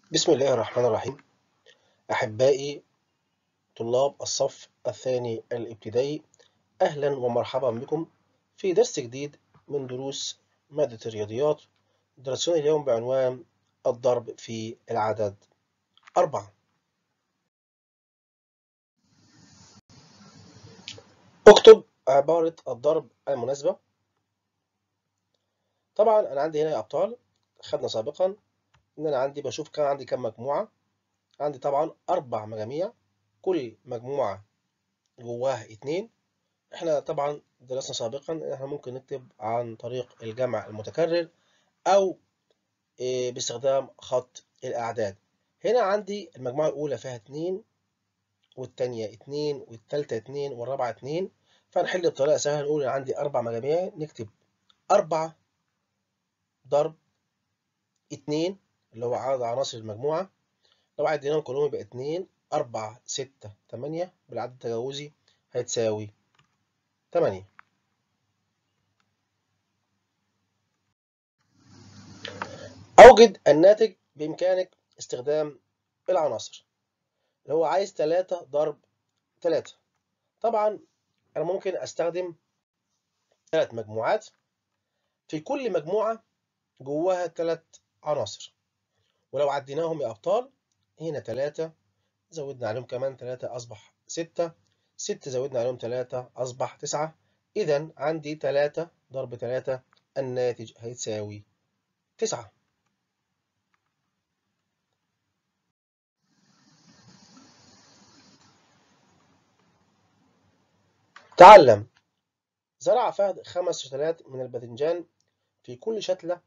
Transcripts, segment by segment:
بسم الله الرحمن الرحيم أحبائي طلاب الصف الثاني الابتدائي أهلا ومرحبا بكم في درس جديد من دروس مادة الرياضيات درسنا اليوم بعنوان الضرب في العدد أربعة اكتب عبارة الضرب المناسبة طبعا أنا عندي هنا يا أبطال خدنا سابقا إن أنا عندي بشوف كان عندي كم مجموعة عندي طبعا أربع مجاميع كل مجموعة جواها اتنين احنا طبعا درسنا سابقا ان احنا ممكن نكتب عن طريق الجمع المتكرر او باستخدام خط الاعداد هنا عندي المجموعة الاولى فيها اتنين والتانية اتنين والتالتة اتنين والرابعة اتنين فنحل بطريقة سهلة نقول ان عندي اربع مجاميع نكتب اربعة ضرب اتنين اللي هو عدد عناصر المجموعة لو عديناهم كلهم يبقى اتنين أربعة ستة تمانية بالعدد التجاوزي هتساوي تمانية أوجد الناتج بإمكانك استخدام العناصر اللي هو عايز تلاتة ضرب تلاتة طبعا أنا ممكن أستخدم ثلاث مجموعات في كل مجموعة جواها ثلاث عناصر ولو عديناهم يا أبطال هنا تلاتة زودنا عليهم كمان تلاتة أصبح ستة ستة زودنا عليهم تلاتة أصبح تسعة إذا عندي تلاتة ضرب تلاتة الناتج هيتساوي تسعة تعلم زرع فهد خمس شتلات من الباذنجان في كل شتلة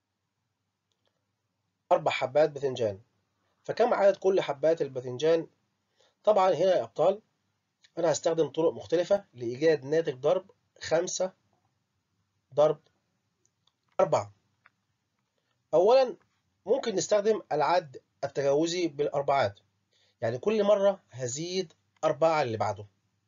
أربع حبات باذنجان فكم عدد كل حبات الباذنجان طبعا هنا يا أبطال أنا هستخدم طرق مختلفة لإيجاد ناتج ضرب خمسة ضرب أربعة أولا ممكن نستخدم العد التجاوزي بالأربعات يعني كل مرة هزيد أربعة اللي بعده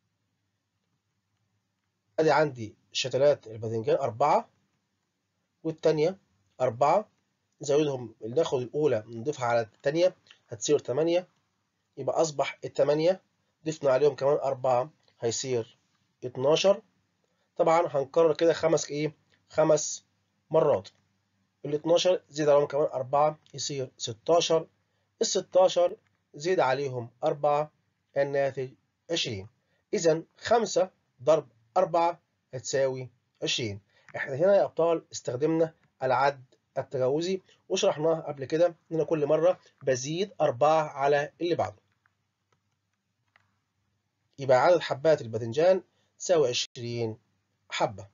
أدي عندي شتلات الباذنجان أربعة والتانية أربعة نزودهم ناخد الأولى نضيفها على التانية هتصير تمانية يبقى أصبح التمانية ضفنا عليهم كمان أربعة هيصير اتناشر طبعا هنكرر كده خمس إيه خمس مرات ال 12 زيد عليهم كمان أربعة يصير ستاشر ال 16 زيد عليهم أربعة الناتج عشرين إذا خمسة ضرب أربعة هتساوي عشرين إحنا هنا يا أبطال استخدمنا العد التجاوزي وشرحناه قبل كده ان انا كل مره بزيد أربعة على اللي بعده يبقى عدد حبات الباذنجان تساوي 20 حبه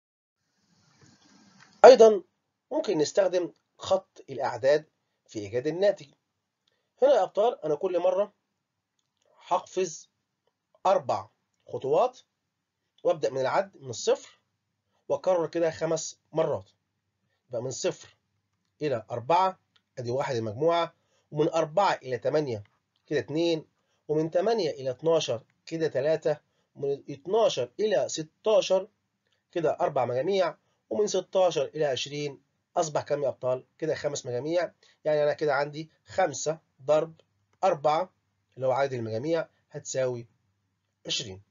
ايضا ممكن نستخدم خط الاعداد في ايجاد الناتج هنا يا ابطال انا كل مره هحفظ اربع خطوات وابدا من العد من الصفر واكرر كده خمس مرات يبقى من صفر إلى أربعة أدي واحد المجموعة ومن أربعة إلى تمانية كده اتنين ومن تمانية إلى اتناشر كده تلاتة ومن اتناشر إلى ستاشر كده أربع مجاميع ومن ستاشر إلى عشرين أصبح كام يا أبطال؟ كده خمس مجاميع يعني أنا كده عندي خمسة ضرب أربعة اللي هو عدد المجاميع هتساوي عشرين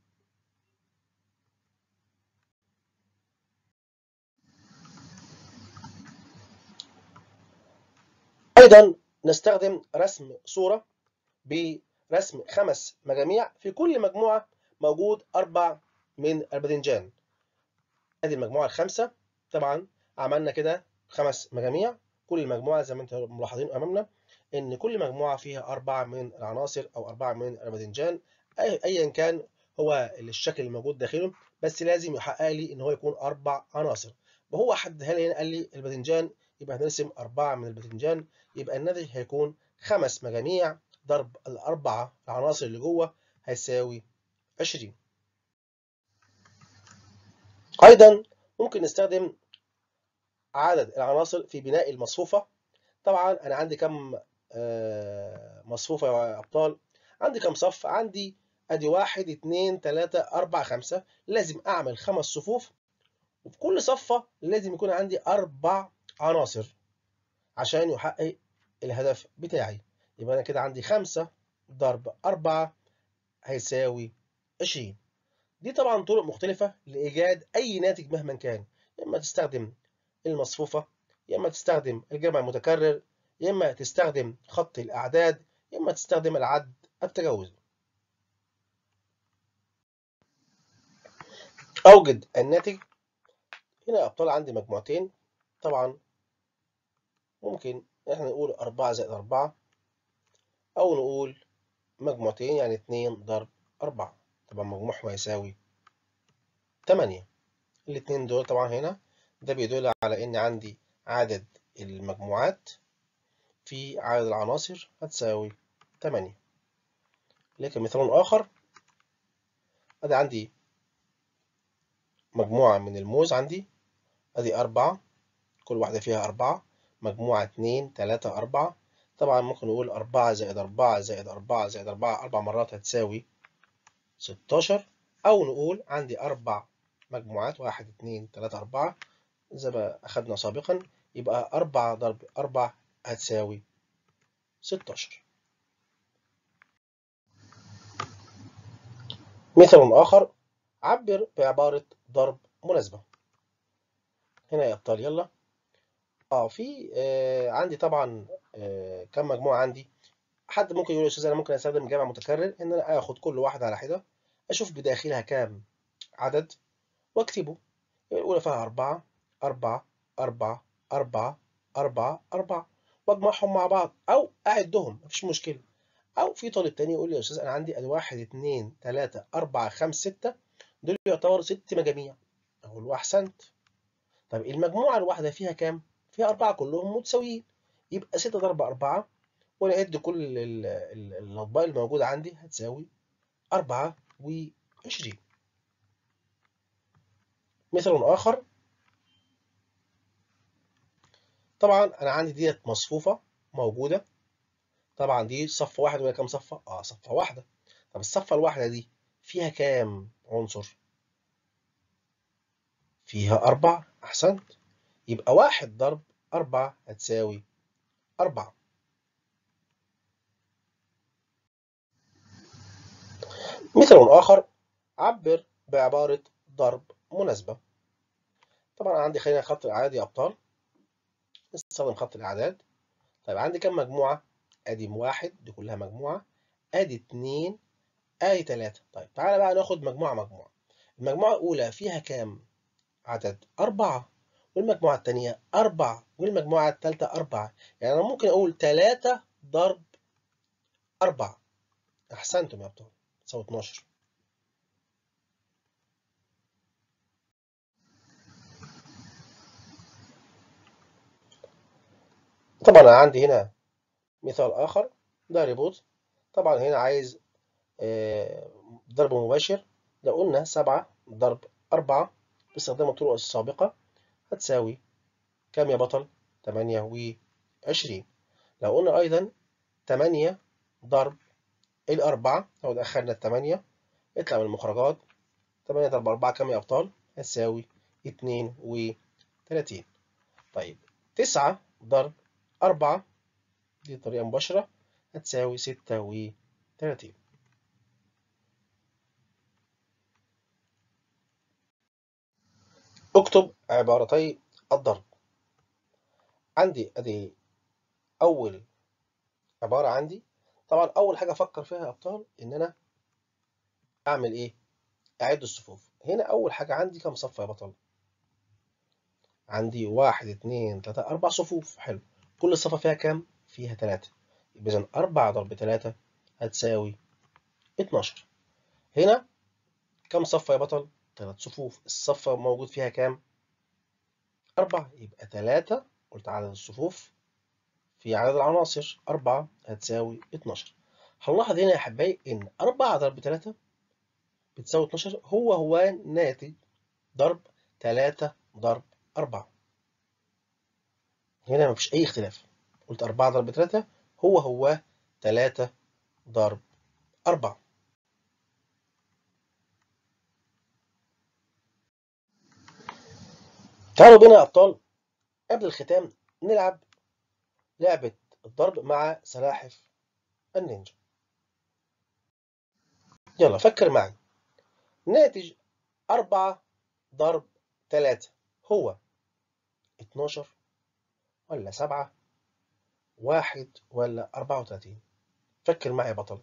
أيضا نستخدم رسم صورة برسم خمس مجاميع في كل مجموعة موجود أربع من الباذنجان أدي المجموعة الخامسة طبعا عملنا كده خمس مجاميع كل مجموعة زي ما انتم ملاحظين أمامنا إن كل مجموعة فيها أربعة من العناصر أو أربعة من الباذنجان أيا كان هو الشكل الموجود داخله بس لازم يحقق لي إن هو يكون أربع عناصر وهو حددها لي هنا قال لي الباذنجان يبقى هنرسم أربعة من الباذنجان يبقى الناتج هيكون خمس مجاميع ضرب الأربعة العناصر اللي جوه هيساوي 20 أيضا ممكن نستخدم عدد العناصر في بناء المصفوفة طبعا أنا عندي كم مصفوفة يا أبطال عندي كم صف عندي أدي واحد اتنين تلاتة أربعة خمسة لازم أعمل خمس صفوف وفي كل صفة لازم يكون عندي أربع عناصر عشان يحقق الهدف بتاعي يبقى أنا كده عندي خمسة ضرب أربعة هيساوي عشرين دي طبعا طرق مختلفة لإيجاد أي ناتج مهما كان يا إما تستخدم المصفوفة يا إما تستخدم الجمع المتكرر يا إما تستخدم خط الأعداد يا إما تستخدم العد التجاوزي أوجد الناتج هنا يا أبطال عندي مجموعتين طبعا ممكن إحنا نقول أربعة زائد أربعة أو نقول مجموعتين يعني اتنين ضرب أربعة طبعا مجموعهم هيساوي تمانية الاتنين دول طبعا هنا ده بيدل على إن عندي عدد المجموعات في عدد العناصر هتساوي تمانية لكن مثال آخر أدي عندي مجموعة من الموز عندي أدي أربعة كل واحدة فيها أربعة مجموعة اتنين تلاتة أربعة طبعا ممكن نقول أربعة زائد أربعة زائد أربعة زائد أربعة أربع مرات هتساوي ستاشر أو نقول عندي أربع مجموعات واحد اتنين تلاتة أربعة زي ما أخدنا سابقا يبقى أربعة ضرب أربعة هتساوي ستاشر مثال آخر عبر بعبارة ضرب مناسبة هنا يا أبطال يلا اه في آه عندي طبعا آه كم مجموعة عندي حد ممكن يقول يا أستاذ أنا ممكن أستخدم جمع متكرر إن أنا آخد كل واحدة على حدة أشوف بداخلها كام عدد وأكتبه الأولى فيها أربعة أربعة أربعة أربعة أربعة أربعة وأجمعهم مع بعض أو أعدهم مفيش مشكلة أو في طالب تاني يقول لي يا أستاذ أنا عندي أدي واحد اتنين تلاتة أربعة خمسة ستة دول يعتبروا ست مجاميع أقول له أحسنت طب المجموعة الواحدة فيها كام؟ فيها أربعة كلهم متساويين يبقى ستة ضرب أربعة ونعد كل الأطباق الموجودة عندي هتساوي أربعة وعشرين مثال آخر طبعا أنا عندي ديت مصفوفة موجودة طبعا دي صف واحد ولا كام صفة؟ آه صفة واحدة طب الصفة الواحدة دي فيها كام عنصر؟ فيها أربعة أحسنت يبقى واحد ضرب أربعة هتساوي أربعة مثال آخر عبر بعبارة ضرب مناسبة طبعا عندي خلينا خط الأعداد يا أبطال نستخدم خط الأعداد طيب عندي كم مجموعة؟ أدي واحد دي كلها مجموعة أدي اتنين أدي تلاتة طيب تعالى بقى ناخد مجموعة مجموعة المجموعة الأولى فيها كام عدد؟ أربعة والمجموعة التانية أربعة والمجموعة التالتة أربعة يعني أنا ممكن أقول تلاتة ضرب أربعة أحسنتم يا أبطال تساوي 12 طبعا أنا عندي هنا مثال آخر ده ريبوت طبعا هنا عايز ضرب مباشر لو قلنا سبعة ضرب أربعة باستخدام الطرق السابقة هتساوي كام يا بطل؟ تمانية وعشرين لو قلنا أيضا تمانية ضرب الأربعة لو دخلنا التمانية يطلع من المخرجات تمانية ضرب أربعة كام يا أبطال؟ هتساوي اتنين وتلاتين طيب تسعة ضرب أربعة دي طريقة مباشرة هتساوي ستة وتلاتين اكتب عبارتي الضرب عندي ادي اول عبارة عندي طبعا اول حاجة افكر فيها يا ابطال ان انا اعمل ايه اعد الصفوف هنا اول حاجة عندي كم صف يا بطل عندي واحد اتنين تلاتة اربع صفوف حلو كل صفة فيها كام فيها تلاتة اذا اربعة ضرب تلاتة هتساوي اتناشر هنا كم صف يا بطل ثلاث صفوف الصفة موجود فيها كام؟ أربعة يبقى تلاتة قلت عدد الصفوف في عدد العناصر أربعة هتساوي اتناشر هنلاحظ هنا يا حبايبي إن أربعة ضرب تلاتة بتساوي اتناشر هو هو ناتج ضرب تلاتة ضرب أربعة هنا مفيش أي اختلاف قلت أربعة ضرب تلاتة هو هو تلاتة ضرب أربعة تعالوا بينا يا أبطال قبل الختام نلعب لعبة الضرب مع سلاحف النينجا يلا فكر معي ناتج أربعة ضرب تلاتة هو اتناشر ولا سبعة واحد ولا أربعة وتلاتين فكر معي يا بطل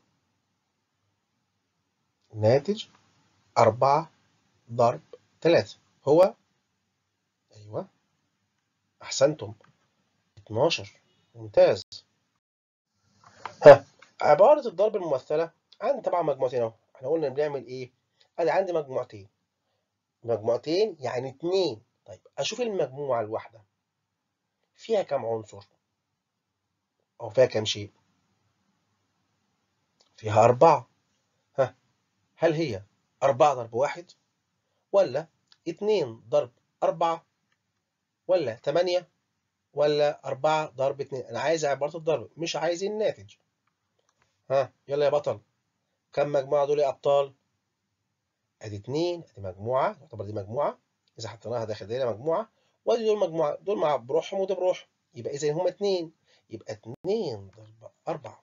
ناتج أربعة ضرب تلاتة هو أيوة أحسنتم اتناشر ممتاز ها عبارة الضرب الممثلة عندي طبعا مجموعتين اهو احنا قلنا بنعمل ايه؟ ادي عندي مجموعتين مجموعتين يعني اتنين طيب اشوف المجموعة الواحدة فيها كم عنصر؟ او فيها كم شيء؟ فيها أربعة ها هل هي أربعة ضرب واحد ولا اتنين ضرب أربعة ولا تمانية ولا أربعة ضرب اتنين أنا عايز عبارة الضرب مش عايز الناتج ها يلا يا بطل كم مجموعة دول يا أبطال؟ أدي اتنين أدي مجموعة تعتبر دي مجموعة إذا حطيناها داخل دايرة مجموعة وأدي دول مجموعة دول مع بروحهم وده بروح يبقى إذا هما اتنين يبقى اتنين ضرب أربعة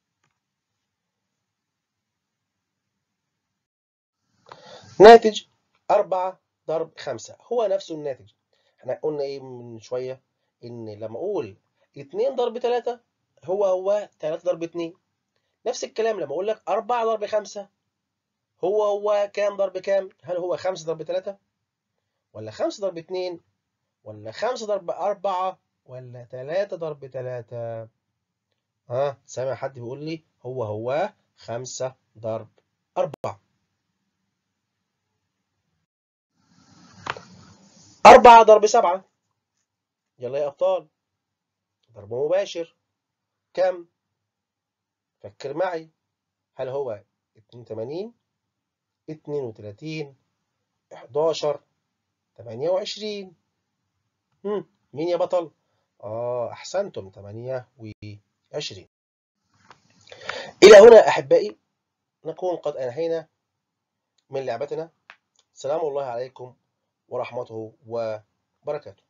ناتج أربعة ضرب خمسة هو نفسه الناتج احنا قلنا إيه من شوية إن لما أقول اتنين ضرب تلاتة هو هو تلاتة ضرب اتنين نفس الكلام لما أقول لك أربعة ضرب خمسة هو هو كام ضرب كام؟ هل هو خمسة ضرب تلاتة؟ ولا خمسة ضرب اتنين؟ ولا خمسة ضرب أربعة؟ ولا تلاتة ضرب تلاتة؟ ها سامع حد بيقول لي هو هو خمسة ضرب أربعة أربعة ضرب سبعة يلا يا أبطال ضرب مباشر كم؟ فكر معي هل هو اتنين وتمانين اتنين وتلاتين حداشر تمانية وعشرين مين يا بطل؟ آه أحسنتم تمانية وعشرين إلى هنا أحبائي نكون قد أنهينا من لعبتنا سلام الله عليكم ورحمته وبركاته